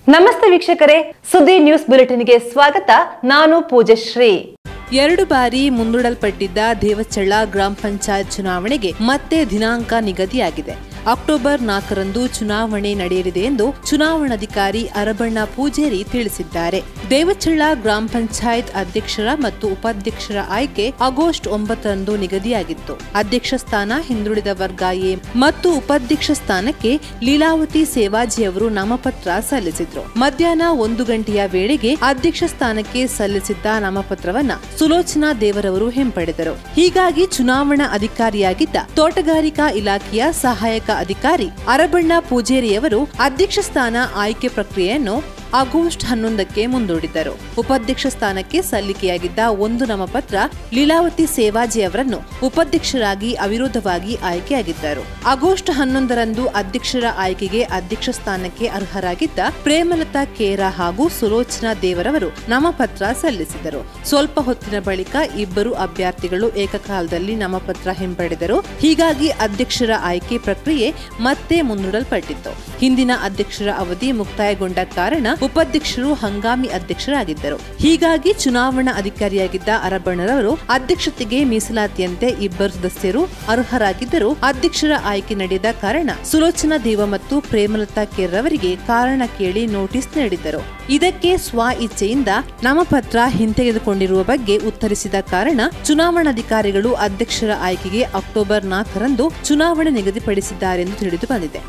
ನಮಸ್ತೆ ವೀಕ್ಷಕರೇ ಸುದ್ದಿ ನ್ಯೂಸ್ ಬುಲೆಟಿನ್ಗೆ ಸ್ವಾಗತ ನಾನು ಪೂಜಶ್ರೀ ಎರಡು ಬಾರಿ ಮುಂದೂಡಲ್ಪಟ್ಟಿದ್ದ ದೇವಚಳ್ಳ ಗ್ರಾಮ ಪಂಚಾಯತ್ ಚುನಾವಣೆಗೆ ಮತ್ತೆ ದಿನಾಂಕ ನಿಗದಿಯಾಗಿದೆ ಅಕ್ಟೋಬರ್ ನಾಲ್ಕರಂದು ಚುನಾವಣೆ ನಡೆಯಲಿದೆ ಎಂದು ಚುನಾವಣಾಧಿಕಾರಿ ಅರಬಣ್ಣ ಪೂಜೇರಿ ತಿಳಿಸಿದ್ದಾರೆ ದೇವಚಳ್ಳ ಗ್ರಾಮ ಪಂಚಾಯತ್ ಅಧ್ಯಕ್ಷರ ಮತ್ತು ಉಪಾಧ್ಯಕ್ಷರ ಆಯ್ಕೆ ಆಗಸ್ಟ್ ಒಂಬತ್ತರಂದು ನಿಗದಿಯಾಗಿತ್ತು ಅಧ್ಯಕ್ಷ ಸ್ಥಾನ ಹಿಂದುಳಿದ ವರ್ಗ ಎ ಮತ್ತು ಉಪಾಧ್ಯಕ್ಷ ಸ್ಥಾನಕ್ಕೆ ಲೀಲಾವತಿ ಸೇವಾಜಿ ಅವರು ನಾಮಪತ್ರ ಸಲ್ಲಿಸಿದ್ರು ಮಧ್ಯಾಹ್ನ ಒಂದು ಗಂಟೆಯ ವೇಳೆಗೆ ಅಧ್ಯಕ್ಷ ಸ್ಥಾನಕ್ಕೆ ಸಲ್ಲಿಸಿದ್ದ ನಾಮಪತ್ರವನ್ನ ಸುಲೋಚನಾ ದೇವರವರು ಹಿಂಪಡೆದರು ಹೀಗಾಗಿ ಚುನಾವಣಾ ಅಧಿಕಾರಿಯಾಗಿದ್ದ ತೋಟಗಾರಿಕಾ ಇಲಾಖೆಯ ಸಹಾಯಕ ಅಧಿಕಾರಿ ಅರಬಣ್ಣ ಪೂಜೇರಿಯವರು ಅಧ್ಯಕ್ಷ ಸ್ಥಾನ ಆಯ್ಕೆ ಪ್ರಕ್ರಿಯೆಯನ್ನು ಆಗಸ್ಟ್ ಹನ್ನೊಂದಕ್ಕೆ ಮುಂದೂಡಿದ್ದರು ಉಪಾಧ್ಯಕ್ಷ ಸ್ಥಾನಕ್ಕೆ ಸಲ್ಲಿಕೆಯಾಗಿದ್ದ ಒಂದು ನಾಮಪತ್ರ ಲೀಲಾವತಿ ಸೇವಾಜಿ ಅವರನ್ನು ಉಪಾಧ್ಯಕ್ಷರಾಗಿ ಅವಿರೋಧವಾಗಿ ಆಯ್ಕೆಯಾಗಿದ್ದರು ಆಗಸ್ಟ್ ಹನ್ನೊಂದರಂದು ಅಧ್ಯಕ್ಷರ ಆಯ್ಕೆಗೆ ಅಧ್ಯಕ್ಷ ಸ್ಥಾನಕ್ಕೆ ಅರ್ಹರಾಗಿದ್ದ ಪ್ರೇಮಲತಾ ಕೇರ ಹಾಗೂ ಸುಲೋಚನಾ ದೇವರವರು ನಾಮಪತ್ರ ಸಲ್ಲಿಸಿದರು ಸ್ವಲ್ಪ ಹೊತ್ತಿನ ಬಳಿಕ ಇಬ್ಬರು ಅಭ್ಯರ್ಥಿಗಳು ಏಕಕಾಲದಲ್ಲಿ ನಾಮಪತ್ರ ಹಿಂಪಡೆದರು ಹೀಗಾಗಿ ಅಧ್ಯಕ್ಷರ ಆಯ್ಕೆ ಪ್ರಕ್ರಿಯೆ ಮತ್ತೆ ಮುಂದೂಡಲ್ಪಟ್ಟಿತ್ತು ಹಿಂದಿನ ಅಧ್ಯಕ್ಷರ ಅವಧಿ ಮುಕ್ತಾಯಗೊಂಡ ಕಾರಣ ಉಪಾಧ್ಯಕ್ಷರು ಹಂಗಾಮಿ ಅಧ್ಯಕ್ಷರಾಗಿದ್ದರು ಹೀಗಾಗಿ ಚುನಾವಣಾ ಅಧಿಕಾರಿಯಾಗಿದ್ದ ಅರಬಣ್ಣರವರು ಅಧ್ಯಕ್ಷತೆಗೆ ಮೀಸಲಾತಿಯಂತೆ ಇಬ್ಬರು ಸದಸ್ಯರು ಅರ್ಹರಾಗಿದ್ದರೂ ಅಧ್ಯಕ್ಷರ ಆಯ್ಕೆ ನಡೆಯದ ಕಾರಣ ಸುಲೋಚನಾ ದೇವ ಮತ್ತು ಪ್ರೇಮಲತಾ ಕೇರ್ರವರಿಗೆ ಕಾರಣ ಕೇಳಿ ನೋಟಿಸ್ ನೀಡಿದ್ದರು ಇದಕ್ಕೆ ಸ್ವ ಇಚ್ಛೆಯಿಂದ ನಾಮಪತ್ರ ಹಿಂತೆಗೆದುಕೊಂಡಿರುವ ಬಗ್ಗೆ ಉತ್ತರಿಸಿದ ಕಾರಣ ಚುನಾವಣಾಧಿಕಾರಿಗಳು ಅಧ್ಯಕ್ಷರ ಆಯ್ಕೆಗೆ ಅಕ್ಟೋಬರ್ ನಾಲ್ಕರಂದು ಚುನಾವಣೆ ನಿಗದಿಪಡಿಸಿದ್ದಾರೆಂದು ತಿಳಿದು ಬಂದಿದೆ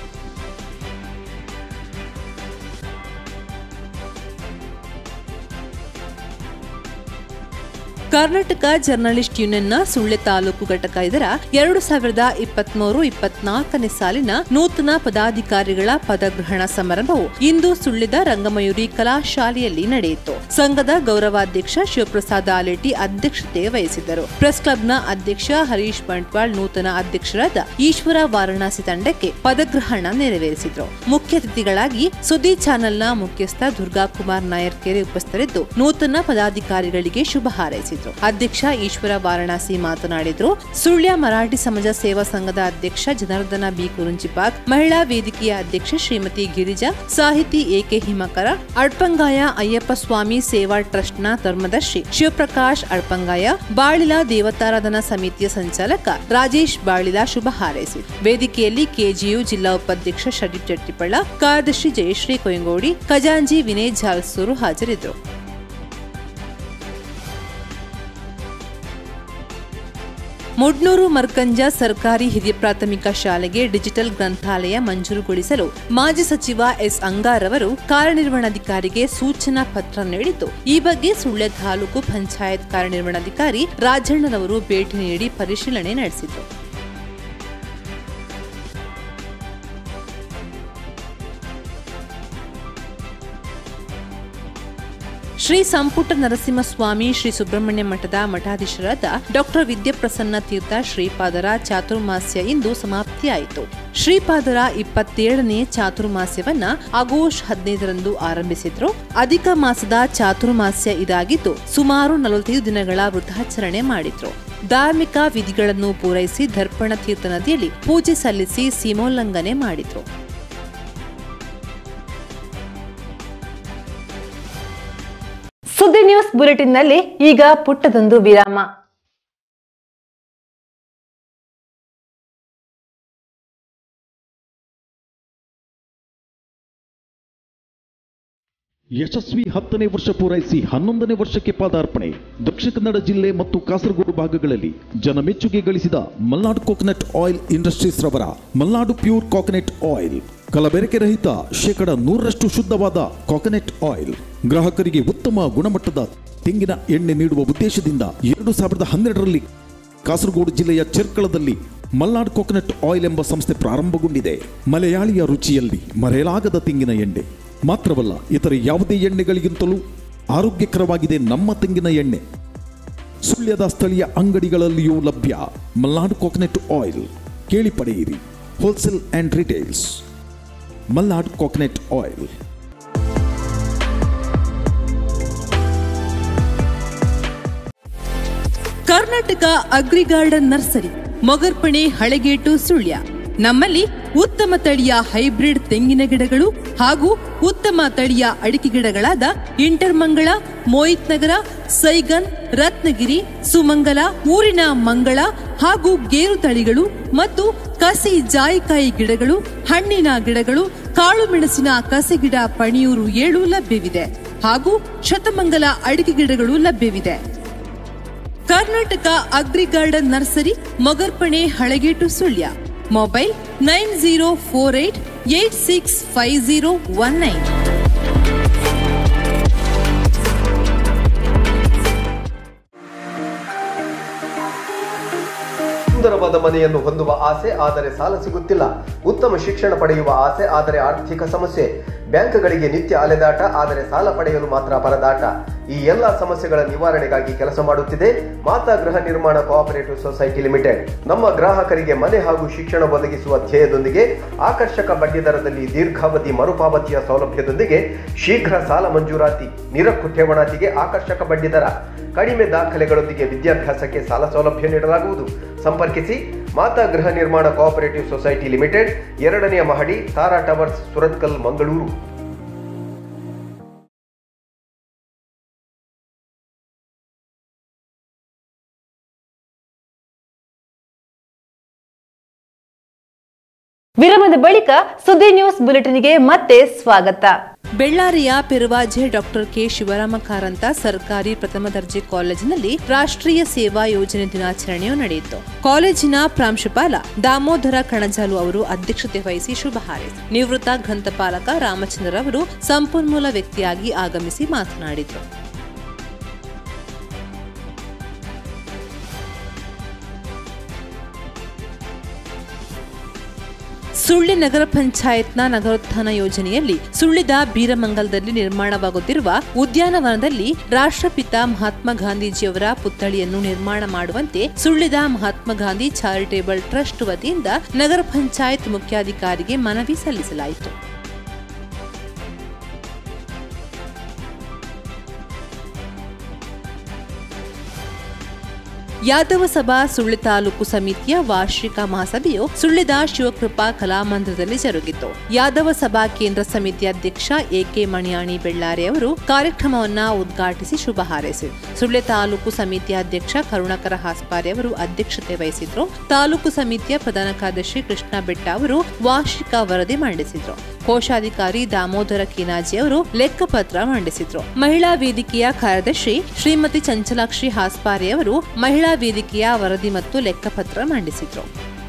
ಕರ್ನಾಟಕ ಜರ್ನಲಿಸ್ಟ್ ಯೂನಿಯನ್ನ ಸುಳ್ಳೆ ತಾಲೂಕು ಘಟಕ ಇದರ ಎರಡು ಸಾವಿರದ ಇಪ್ಪತ್ಮೂರು ಇಪ್ಪತ್ನಾಲ್ಕನೇ ಸಾಲಿನ ನೂತನ ಪದಾಧಿಕಾರಿಗಳ ಪದಗ್ರಹಣ ಸಮಾರಂಭವು ಇಂದು ಸುಳ್ಳಿದ ರಂಗಮಯೂರಿ ಕಲಾಶಾಲೆಯಲ್ಲಿ ನಡೆಯಿತು ಸಂಘದ ಗೌರವಾಧ್ಯಕ್ಷ ಶಿವಪ್ರಸಾದ್ ಆಲೇಟಿ ಅಧ್ಯಕ್ಷತೆ ವಹಿಸಿದ್ದರು ಪ್ರೆಸ್ ಕ್ಲಬ್ನ ಅಧ್ಯಕ್ಷ ಹರೀಶ್ ಬಂಟ್ವಾಳ್ ನೂತನ ಅಧ್ಯಕ್ಷರಾದ ಈಶ್ವರ ವಾರಣಾಸಿ ತಂಡಕ್ಕೆ ಪದಗ್ರಹಣ ನೆರವೇರಿಸಿದ್ರು ಮುಖ್ಯ ಅತಿಥಿಗಳಾಗಿ ಸುದ್ದಿ ಚಾನೆಲ್ನ ಮುಖ್ಯಸ್ಥ ದುರ್ಗಾ ಕುಮಾರ್ ನಾಯರ್ ಕೆರೆ ಉಪಸ್ಥಿತರಿದ್ದು ನೂತನ ಪದಾಧಿಕಾರಿಗಳಿಗೆ ಶುಭ ಹಾರೈಸಿದ್ರು ಅಧ್ಯಕ್ಷ ಈಶ್ವರ ವಾರಣಾಸಿ ಮಾತನಾಡಿದ್ರು ಸುಳ್ಯ ಮರಾಠಿ ಸಮಾಜ ಸೇವಾ ಸಂಘದ ಅಧ್ಯಕ್ಷ ಜನಾರ್ದನ ಬಿ ಕುರುಂಚಿಪಾಕ್ ಮಹಿಳಾ ವೇದಿಕೆಯ ಅಧ್ಯಕ್ಷ ಶ್ರೀಮತಿ ಗಿರಿಜಾ ಸಾಹಿತಿ ಎಕೆ ಹಿಮಕರ ಅಡ್ಪಂಗಾಯ ಅಯ್ಯಪ್ಪ ಸ್ವಾಮಿ ಸೇವಾ ಟ್ರಸ್ಟ್ನ ಧರ್ಮದರ್ಶಿ ಶಿವಪ್ರಕಾಶ್ ಅಡ್ಪಂಗಾಯ ಬಾಳಿಲ ದೇವತಾರಾಧನಾ ಸಮಿತಿಯ ಸಂಚಾಲಕ ರಾಜೇಶ್ ಬಾಳಿಲ ಶುಭ ಹಾರೈಸಿದರು ವೇದಿಕೆಯಲ್ಲಿ ಕೆಜಿಯು ಜಿಲ್ಲಾ ಉಪಾಧ್ಯಕ್ಷ ಶರೀಫ್ ಜಟ್ಟಿಪಳ್ಳ ಕಾರ್ಯದರ್ಶಿ ಜಯಶ್ರೀ ಕೊಯಂಗೋಡಿ ಖಜಾಂಜಿ ವಿನಯ್ ಜಾಲ್ಸೂರು ಹಾಜರಿದ್ದರು ಮುಡ್ನೂರು ಮರ್ಕಂಜ ಸರ್ಕಾರಿ ಹಿರಿಯ ಪ್ರಾಥಮಿಕ ಶಾಲೆಗೆ ಡಿಜಿಟಲ್ ಗ್ರಂಥಾಲಯ ಮಂಜೂರುಗೊಳಿಸಲು ಮಾಜಿ ಸಚಿವ ಎಸ್ ಅಂಗಾರ್ ಅವರು ಕಾರ್ಯನಿರ್ವಹಣಾಧಿಕಾರಿಗೆ ಸೂಚನಾ ಪತ್ರ ನೀಡಿದ್ದು ಈ ಬಗ್ಗೆ ಸುಳ್ಯ ತಾಲೂಕು ಪಂಚಾಯತ್ ಕಾರ್ಯನಿರ್ವಹಣಾಧಿಕಾರಿ ರಾಜಣ್ಣನವರು ಭೇಟಿ ನೀಡಿ ಪರಿಶೀಲನೆ ನಡೆಸಿದರು ಶ್ರೀ ಸಂಪುಟ ನರಸಿಂಹಸ್ವಾಮಿ ಶ್ರೀ ಸುಬ್ರಹ್ಮಣ್ಯ ಮಠದ ಮಠಾಧೀಶರಾದ ಡಾಕ್ಟರ್ ವಿದ್ಯಾಪ್ರಸನ್ನ ತೀರ್ಥ ಶ್ರೀಪಾದರ ಚಾತುರ್ಮಾಸ್ಯ ಇಂದು ಸಮಾಪ್ತಿಯಾಯಿತು ಶ್ರೀಪಾದರ ಇಪ್ಪತ್ತೇಳನೇ ಚಾತುರ್ಮಾಸ್ಯವನ್ನ ಆಗಸ್ಟ್ ಹದಿನೈದರಂದು ಆರಂಭಿಸಿದ್ರು ಅಧಿಕ ಮಾಸದ ಚಾತುರ್ಮಾಸ್ಯ ಇದಾಗಿದ್ದು ಸುಮಾರು ನಲವತ್ತೈದು ದಿನಗಳ ವೃದ್ಧಾಚರಣೆ ಮಾಡಿದ್ರು ಧಾರ್ಮಿಕ ವಿಧಿಗಳನ್ನು ಪೂರೈಸಿ ದರ್ಪಣ ತೀರ್ಥ ನದಿಯಲ್ಲಿ ಪೂಜೆ ಸಲ್ಲಿಸಿ ಸೀಮೋಲ್ಲಂಘನೆ ಮಾಡಿದ್ರು ಸುದ್ದಿ ನ್ಯೂಸ್ ಬುಲೆಟಿನ್ನಲ್ಲಿ ಈಗ ಪುಟ್ಟದೊಂದು ವಿರಾಮ ಯಶಸ್ವಿ ಹತ್ತನೇ ವರ್ಷ ಪೂರೈಸಿ ಹನ್ನೊಂದನೇ ವರ್ಷಕ್ಕೆ ಪಾದಾರ್ಪಣೆ ದಕ್ಷಿಣ ಕನ್ನಡ ಜಿಲ್ಲೆ ಮತ್ತು ಕಾಸರಗೋಡು ಭಾಗಗಳಲ್ಲಿ ಜನಮೆಚ್ಚುಗೆ ಗಳಿಸಿದ ಮಲ್ನಾಡು ಕೋಕೋನಟ್ ಆಯಿಲ್ ಇಂಡಸ್ಟ್ರೀಸ್ ರವರ ಮಲ್ನಾಡು ಪ್ಯೂರ್ ಕೋಕೋನಟ್ ಆಯಿಲ್ ಕಲಬೆರಕೆ ರಹಿತ ಶೇಕಡ ನೂರರಷ್ಟು ಶುದ್ಧವಾದ ಕೋಕೋನಟ್ ಆಯಿಲ್ ಗ್ರಾಹಕರಿಗೆ ಉತ್ತಮ ಗುಣಮಟ್ಟದ ತೆಂಗಿನ ಎಣ್ಣೆ ನೀಡುವ ಉದ್ದೇಶದಿಂದ ಎರಡು ಸಾವಿರದ ಹನ್ನೆರಡರಲ್ಲಿ ಕಾಸರಗೋಡು ಜಿಲ್ಲೆಯ ಚೆರ್ಕಳದಲ್ಲಿ ಮಲ್ನಾಡ್ ಕೋಕೋನಟ್ ಆಯಿಲ್ ಎಂಬ ಸಂಸ್ಥೆ ಪ್ರಾರಂಭಗೊಂಡಿದೆ ಮಲಯಾಳಿಯ ರುಚಿಯಲ್ಲಿ ಮರೆಯಲಾಗದ ತೆಂಗಿನ ಎಣ್ಣೆ ಮಾತ್ರವಲ್ಲ ಇತರ ಯಾವುದೇ ಎಣ್ಣೆಗಳಿಗಿಂತಲೂ ಆರೋಗ್ಯಕರವಾಗಿದೆ ನಮ್ಮ ತೆಂಗಿನ ಎಣ್ಣೆ ಸುಳ್ಯದ ಸ್ಥಳೀಯ ಅಂಗಡಿಗಳಲ್ಲಿಯೂ ಲಭ್ಯ ಮಲ್ನಾಡು ಕೋಕೋನಟ್ ಆಯಿಲ್ ಕೇಳಿ ಪಡೆಯಿರಿ wholesale and retails Malnad coconut oil Karnataka agri garden nursery Mogarpane Halegate Sullia ನಮ್ಮಲ್ಲಿ ಉತ್ತಮ ತಳಿಯ ಹೈಬ್ರಿಡ್ ತೆಂಗಿನ ಗಿಡಗಳು ಹಾಗೂ ಉತ್ತಮ ತಳಿಯ ಅಡಿಕೆ ಗಿಡಗಳಾದ ಇಂಟರ್ಮಂಗಳ ಮೋಹಿತ್ ನಗರ ಸೈಗನ್ ರತ್ನಗಿರಿ ಸುಮಂಗಲ ಊರಿನ ಮಂಗಳ ಹಾಗೂ ಗೇರು ತಳಿಗಳು ಮತ್ತು ಕಸಿ ಜಾಯಿಕಾಯಿ ಗಿಡಗಳು ಹಣ್ಣಿನ ಗಿಡಗಳು ಕಾಳು ಮೆಣಸಿನ ಕಸಿ ಗಿಡ ಪಣಿಯೂರು ಏಳು ಲಭ್ಯವಿದೆ ಹಾಗೂ ಶತಮಂಗಲ ಅಡಿಕೆ ಗಿಡಗಳು ಲಭ್ಯವಿದೆ Karnataka agri garden nursery Mogarpane Halagate Sullia mobile nine zero four eight eight six five zero one nine ಸುಂದರವಾದ ಮನೆಯನ್ನು ಹೊಂದುವ ಆಸೆ ಆದರೆ ಸಾಲ ಸಿಗುತ್ತಿಲ್ಲ ಉತ್ತಮ ಶಿಕ್ಷಣ ಪಡೆಯುವ ಆಸೆ ಆದರೆ ಆರ್ಥಿಕ ಸಮಸ್ಯೆ ಬ್ಯಾಂಕ್ಗಳಿಗೆ ನಿತ್ಯ ಅಲೆದಾಟ ಆದರೆ ಸಾಲ ಪಡೆಯಲು ಮಾತ್ರ ಪರದಾಟ ಈ ಎಲ್ಲಾ ಸಮಸ್ಯೆಗಳ ನಿವಾರಣೆಗಾಗಿ ಕೆಲಸ ಮಾಡುತ್ತಿದೆ ಮಾತಾ ಗೃಹ ನಿರ್ಮಾಣ ಕೋಆಪರೇಟಿವ್ ಸೊಸೈಟಿ ಲಿಮಿಟೆಡ್ ನಮ್ಮ ಗ್ರಾಹಕರಿಗೆ ಮನೆ ಹಾಗೂ ಶಿಕ್ಷಣ ಒದಗಿಸುವ ಧ್ಯೇಯದೊಂದಿಗೆ ಆಕರ್ಷಕ ಬಡ್ಡಿ ದರದಲ್ಲಿ ದೀರ್ಘಾವಧಿ ಮರುಪಾವತಿಯ ಸೌಲಭ್ಯದೊಂದಿಗೆ ಶೀಘ್ರ ಸಾಲ ಮಂಜೂರಾತಿ ನಿರಕ್ಕು ಠೇವಣಾತಿಗೆ ಆಕರ್ಷಕ ಬಡ್ಡಿ ದರ ಕಡಿಮೆ ದಾಖಲೆಗಳೊಂದಿಗೆ ವಿದ್ಯಾಭ್ಯಾಸಕ್ಕೆ ಸಾಲ ಸೌಲಭ್ಯ ನೀಡಲಾಗುವುದು ಸಂಪರ್ಕಿಸಿ ಮಾತಾ ಗೃಹ ನಿರ್ಮಾಣ ಕೋಆಪರೇಟಿವ್ ಸೊಸೈಟಿ ಲಿಮಿಟೆಡ್ ಎರಡನೆಯ ಮಹಡಿ ತಾರಾ ಟವರ್ಸ್ ಸುರತ್ಕಲ್ ಮಂಗಳೂರು ವಿರಾಮದ ಬಳಿಕ ಸುದ್ದಿ ನ್ಯೂಸ್ ಬುಲೆಟಿನ್ಗೆ ಮತ್ತೆ ಸ್ವಾಗತ ಬೆಳ್ಳಾರಿಯ ಪೆರುವಾಜೆ ಡಾಕ್ಟರ್ ಕೆ ಶಿವರಾಮ ಕಾರಂತ ಸರ್ಕಾರಿ ಪ್ರಥಮ ದರ್ಜೆ ಕಾಲೇಜಿನಲ್ಲಿ ರಾಷ್ಟ್ರೀಯ ಸೇವಾ ಯೋಜನೆ ದಿನಾಚರಣೆಯು ನಡೆಯಿತು ಕಾಲೇಜಿನ ಪ್ರಾಂಶುಪಾಲ ದಾಮೋದರ ಕಣಜಾಲು ಅವರು ಅಧ್ಯಕ್ಷತೆ ವಹಿಸಿ ಶುಭ ಹಾರೈಸಿ ನಿವೃತ್ತ ಗ್ರಂಥಪಾಲಕ ರಾಮಚಂದ್ರ ಅವರು ಸಂಪನ್ಮೂಲ ವ್ಯಕ್ತಿಯಾಗಿ ಆಗಮಿಸಿ ಮಾತನಾಡಿದರು ಸುಳ್ಳಿ ನಗರ ಪಂಚಾಯತ್ನ ನಗರೋತ್ಥಾನ ಯೋಜನೆಯಲ್ಲಿ ಸುಳ್ಳಿದ ಬೀರಮಂಗಲದಲ್ಲಿ ನಿರ್ಮಾಣವಾಗುತ್ತಿರುವ ಉದ್ಯಾನವನದಲ್ಲಿ ರಾಷ್ಟ್ರಪಿತ ಮಹಾತ್ಮ ಗಾಂಧೀಜಿಯವರ ಪುತ್ಥಳಿಯನ್ನು ನಿರ್ಮಾಣ ಮಾಡುವಂತೆ ಸುಳ್ಳಿದ ಮಹಾತ್ಮ ಗಾಂಧಿ ಚಾರಿಟೇಬಲ್ ಟ್ರಸ್ಟ್ ವತಿಯಿಂದ ನಗರ ಪಂಚಾಯತ್ ಮುಖ್ಯಾಧಿಕಾರಿಗೆ ಮನವಿ ಸಲ್ಲಿಸಲಾಯಿತು ಯಾದವ ಸಭಾ ಸುಳ್ಳಿ ತಾಲೂಕು ಸಮಿತಿಯ ವಾರ್ಷಿಕ ಮಹಾಸಭೆಯು ಸುಳ್ಳಿದ ಶಿವಕೃಪಾ ಕಲಾಮಂದಿರದಲ್ಲಿ ಜರುಗಿತು ಯಾದವ ಸಭಾ ಕೇಂದ್ರ ಸಮಿತಿ ಅಧ್ಯಕ್ಷ ಎಕೆ ಮಣಿಯಾಣಿ ಬೆಳ್ಳಾರೆ ಅವರು ಕಾರ್ಯಕ್ರಮವನ್ನ ಉದ್ಘಾಟಿಸಿ ಶುಭ ಹಾರೈಸಿದರು ಸುಳ್ಳೆ ತಾಲೂಕು ಸಮಿತಿಯ ಅಧ್ಯಕ್ಷ ಕರುಣಾಕರ ಹಾಸ್ಪಾರಿ ಅವರು ಅಧ್ಯಕ್ಷತೆ ವಹಿಸಿದ್ರು ತಾಲೂಕು ಸಮಿತಿಯ ಪ್ರಧಾನ ಕಾರ್ಯದರ್ಶಿ ಕೃಷ್ಣ ಬೆಟ್ಟ ಅವರು ವಾರ್ಷಿಕ ವರದಿ ಮಂಡಿಸಿದ್ರು ಕೋಶಾಧಿಕಾರಿ ದಾಮೋದರ ಕಿನಾಜಿ ಅವರು ಲೆಕ್ಕಪತ್ರ ಮಂಡಿಸಿದ್ರು ಮಹಿಳಾ ವೇದಿಕೆಯ ಕಾರ್ಯದರ್ಶಿ ಶ್ರೀಮತಿ ಚಂಚಲಾಕ್ಷಿ ಹಾಸ್ಪಾರಿ ಅವರು ಮಹಿಳಾ ವೇದಿಕೆಯ ವರದಿ ಮತ್ತು ಲೆಕ್ಕಪತ್ರ ಮಂಡಿಸಿದ್ರು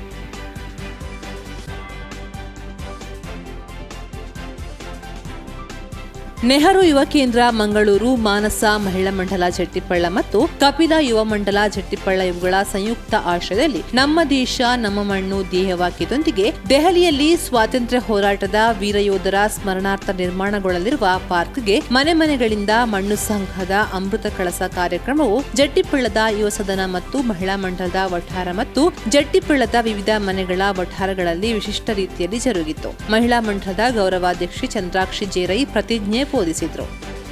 ನೆಹರು ಯುವ ಕೇಂದ್ರ ಮಂಗಳೂರು ಮಾನಸ ಮಹಿಳಾ ಮಂಡಲ ಜಟ್ಟಿಪಳ್ಳ ಮತ್ತು ಕಪಿಲ ಯುವ ಮಂಡಲ ಜಟ್ಟಿಪಳ್ಳ ಇವುಗಳ ಸಂಯುಕ್ತ ಆಶ್ರಯದಲ್ಲಿ ನಮ್ಮ ದೇಶ ನಮ್ಮ ಮಣ್ಣು ಧ್ಯೇಯವಾಕ್ಯದೊಂದಿಗೆ ದೆಹಲಿಯಲ್ಲಿ ಸ್ವಾತಂತ್ರ್ಯ ಹೋರಾಟದ ವೀರಯೋಧರ ಸ್ಮರಣಾರ್ಥ ನಿರ್ಮಾಣಗೊಳ್ಳಲಿರುವ ಪಾರ್ಕ್ಗೆ ಮನೆ ಮನೆಗಳಿಂದ ಮಣ್ಣು ಸಂಘದ ಅಮೃತ ಕಳಸ ಕಾರ್ಯಕ್ರಮವು ಜಟ್ಟಿಪಳ್ಳದ ಯುವ ಸದನ ಮತ್ತು ಮಹಿಳಾ ಮಂಡಲದ ವಠಾರ ಮತ್ತು ಜಟ್ಟಿಪಳ್ಳದ ವಿವಿಧ ಮನೆಗಳ ವಠಾರಗಳಲ್ಲಿ ವಿಶಿಷ್ಟ ರೀತಿಯಲ್ಲಿ ಜರುಗಿತು ಮಹಿಳಾ ಮಂಡಲದ ಗೌರವಾಧ್ಯಕ್ಷೆ ಚಂದ್ರಾಕ್ಷಿ ಜೇರೈ ಪ್ರತಿಜ್ಞೆ ಬೋಧಿಸಿದ್ರು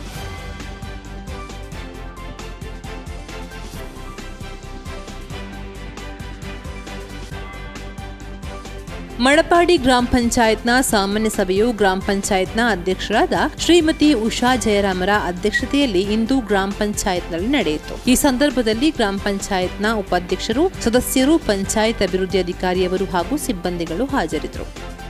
ಮಡಪಾಡಿ ಗ್ರಾಮ ಪಂಚಾಯತ್ನ ಸಾಮಾನ್ಯ ಸಭೆಯು ಗ್ರಾಮ ಪಂಚಾಯತ್ನ ಅಧ್ಯಕ್ಷರಾದ ಶ್ರೀಮತಿ ಉಷಾ ಜಯರಾಮರ ಅಧ್ಯಕ್ಷತೆಯಲ್ಲಿ ಇಂದು ಗ್ರಾಮ ಪಂಚಾಯತ್ನಲ್ಲಿ ನಡೆಯಿತು ಈ ಸಂದರ್ಭದಲ್ಲಿ ಗ್ರಾಮ ಪಂಚಾಯತ್ನ ಉಪಾಧ್ಯಕ್ಷರು ಸದಸ್ಯರು ಪಂಚಾಯತ್ ಅಭಿವೃದ್ಧಿ ಅಧಿಕಾರಿಯವರು ಹಾಗೂ ಸಿಬ್ಬಂದಿಗಳು ಹಾಜರಿದ್ದರು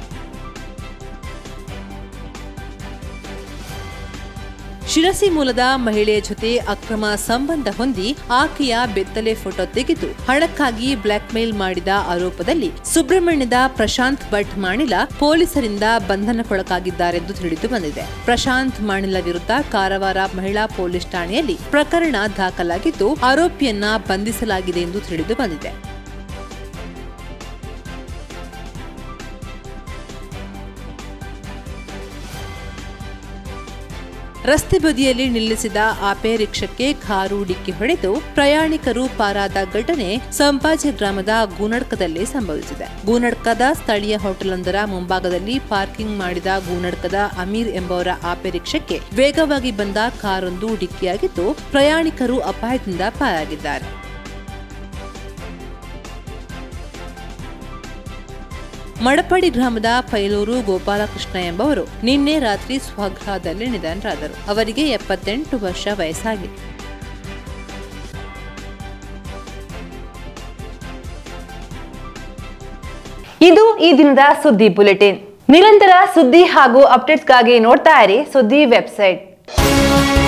ಶಿರಸಿ ಮೂಲದ ಮಹಿಳೆಯ ಜೊತೆ ಅಕ್ರಮ ಸಂಬಂಧ ಹೊಂದಿ ಆಕೆಯ ಬೆತ್ತಲೆ ಫೋಟೋ ತೆಗೆದು ಹಣಕ್ಕಾಗಿ ಬ್ಲಾಕ್ ಮೇಲ್ ಮಾಡಿದ ಆರೋಪದಲ್ಲಿ ಸುಬ್ರಹ್ಮಣ್ಯದ ಪ್ರಶಾಂತ್ ಭಟ್ ಮಾಣಿಲ ಪೊಲೀಸರಿಂದ ಬಂಧನಕ್ಕೊಳಗಾಗಿದ್ದಾರೆಂದು ತಿಳಿದು ಬಂದಿದೆ ಪ್ರಶಾಂತ್ ಮಾಣಿಲ ವಿರುದ್ಧ ಕಾರವಾರ ಮಹಿಳಾ ಪೊಲೀಸ್ ಠಾಣೆಯಲ್ಲಿ ಪ್ರಕರಣ ದಾಖಲಾಗಿದ್ದು ಆರೋಪಿಯನ್ನ ಬಂಧಿಸಲಾಗಿದೆ ಎಂದು ತಿಳಿದು ಬಂದಿದೆ ರಸ್ತೆ ಬದಿಯಲ್ಲಿ ನಿಲ್ಲಿಸಿದ ಆಪೆ ರಿಕ್ಷಕ್ಕೆ ಕಾರು ಡಿಕ್ಕಿ ಹೊಡೆದು ಪ್ರಯಾಣಿಕರು ಪಾರಾದ ಘಟನೆ ಸಂಪಾಜೆ ಗ್ರಾಮದ ಗೂನಡ್ಕದಲ್ಲಿ ಸಂಭವಿಸಿದೆ ಗೂನಡ್ಕದ ಸ್ಥಳೀಯ ಹೋಟೆಲೊಂದರ ಮುಂಭಾಗದಲ್ಲಿ ಪಾರ್ಕಿಂಗ್ ಮಾಡಿದ ಗೂನಡ್ಕದ ಅಮೀರ್ ಎಂಬವರ ಆಪೆ ರಿಕ್ಷಕ್ಕೆ ವೇಗವಾಗಿ ಬಂದ ಕಾರೊಂದು ಡಿಕ್ಕಿಯಾಗಿದ್ದು ಪ್ರಯಾಣಿಕರು ಅಪಾಯದಿಂದ ಪಾರಾಗಿದ್ದಾರೆ ಮಡಪಡಿ ಗ್ರಾಮದ ಪೈಲೂರು ಗೋಪಾಲಕೃಷ್ಣ ಎಂಬವರು ನಿನ್ನೆ ರಾತ್ರಿ ಸ್ವಗೃಹದಲ್ಲಿ ನಿಧನರಾದರು ಅವರಿಗೆ ಎಪ್ಪತ್ತೆಂಟು ವರ್ಷ ವಯಸ್ಸಾಗಿದೆ ಇದು ಈ ದಿನದ ಸುದ್ದಿ ಬುಲೆಟಿನ್ ನಿರಂತರ ಸುದ್ದಿ ಹಾಗೂ ಅಪ್ಡೇಟ್ಸ್ಗಾಗಿ ನೋಡ್ತಾ ಇರಿ ಸುದ್ದಿ ವೆಬ್ಸೈಟ್